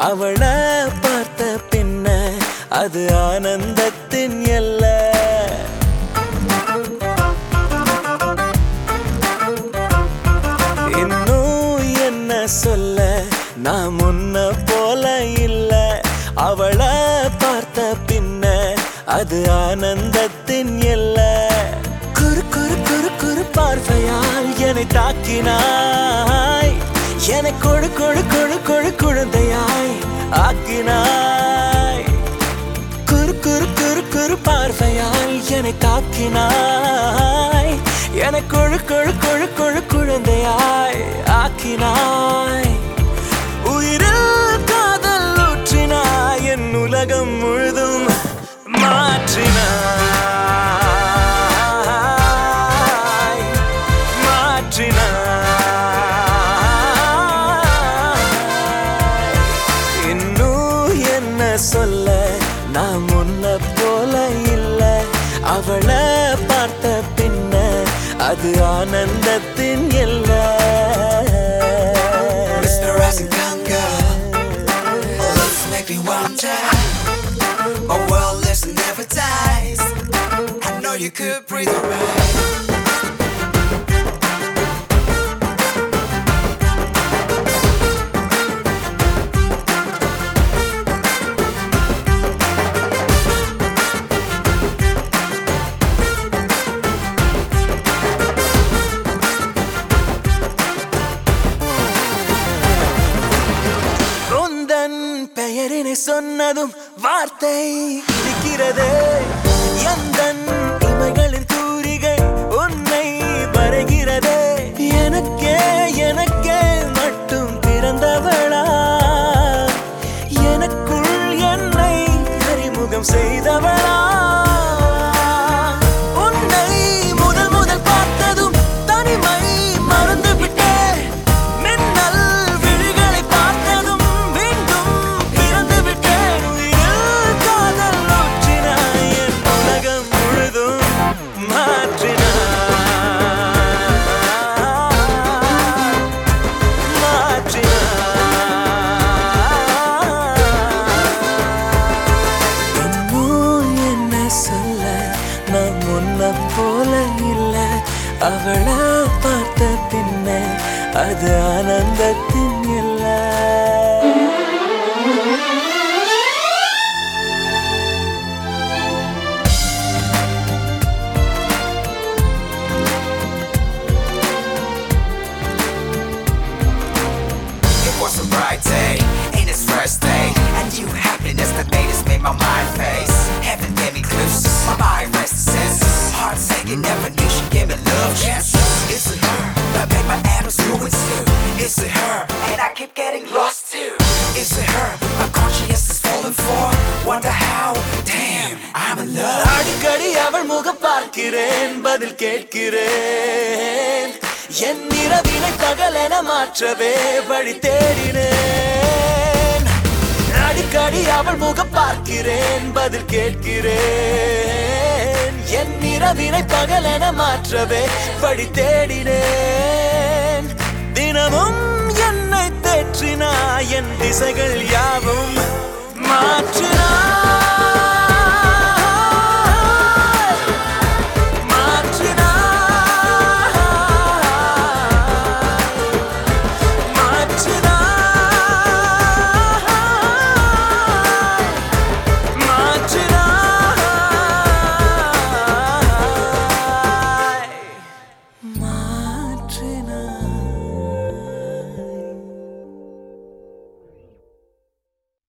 அவளை பார்த்த பின்ன அது ஆனந்தத்தின் எல்லை இன்னும் என்ன சொல்ல நான் முன்ன போல இல்ல அவளை பார்த்த பின்ன அது ஆனந்தத்தின் எல்ல குறு குறு குறு குறு பார்வையால் என்னை தாக்கினாய் என்னை கொழு கொழு கொழு கொழு குழந்தையாய் ஆக்கினாய் குறு குறு குறு குறு பார்வையால் என்னை தாக்கினாய் என கொழு கொழு கொழு கொழு குழந்தையாய் ஆக்கினாய் உயிரில் காதல் ஊற்றினாய் என் உலகம் முழுதும் மாற்றினாய் மாற்றினாய் இன்னும் என்ன சொல்ல நான் முன்ன போல இல்ல அவளை பார்த்த பின்ன அது ஆனந்தத்தின் எல்ல Mr. Rasenganka Looks make me wonder My world lives and never dies I know you could breathe alright உந்தன் பெயரினை சொன்னதும் வார்த்தை இருக்கிறதே எந்தன் இமைகளின் தூரிகை உன்னை வரைகிறதே எனக்கே எனக்கே மட்டும் பிறந்தவளா எனக்குள் என்னை அறிமுகம் செய்தவளா உன்னை முதல் முதல் பார்த்ததும் தனிமை மறந்து விட்டேன் மின்னல் விழிகளை பார்த்ததும் மீண்டும் பிறந்து விட்டேன் உயிரில் காதல் ஊற்றினாய் என் உலகம் முழுதும் மாற்றினாய் மாற்றினாய் இன்னும் என்ன சொல்ல நான் முன்ன போல இல்ல அவளை பார்த்த பின்ன அது ஆனந்தத்தின் இல்லை It was a bright day, in its first day. And you happiness that made us make my mind face. Heaven gave me clues, my mind rests senses. Heart sinking, never knew she gave me love. Yes, it's a her that made my atoms ruin too. It's a her, and I keep getting lost too. It's a her, my conscience is falling for. Wonder how, damn, I'm in love. அடிக்கடி அவள் முகம் பார்க்கிறேன் பதில் கேட்கிறேன் என் இரவினை பகலென மாற்றவே வழி தேடினேன் அடிக்கடி அவள் முகம் பார்க்கிறேன் பதில் கேட்கிறேன் என் இரவினை பகலென மாற்றவே வழி தேடினேன் தினமும் என்னை தேற்றினாய் என் திசைகள் யாவும் மாற்றினாய்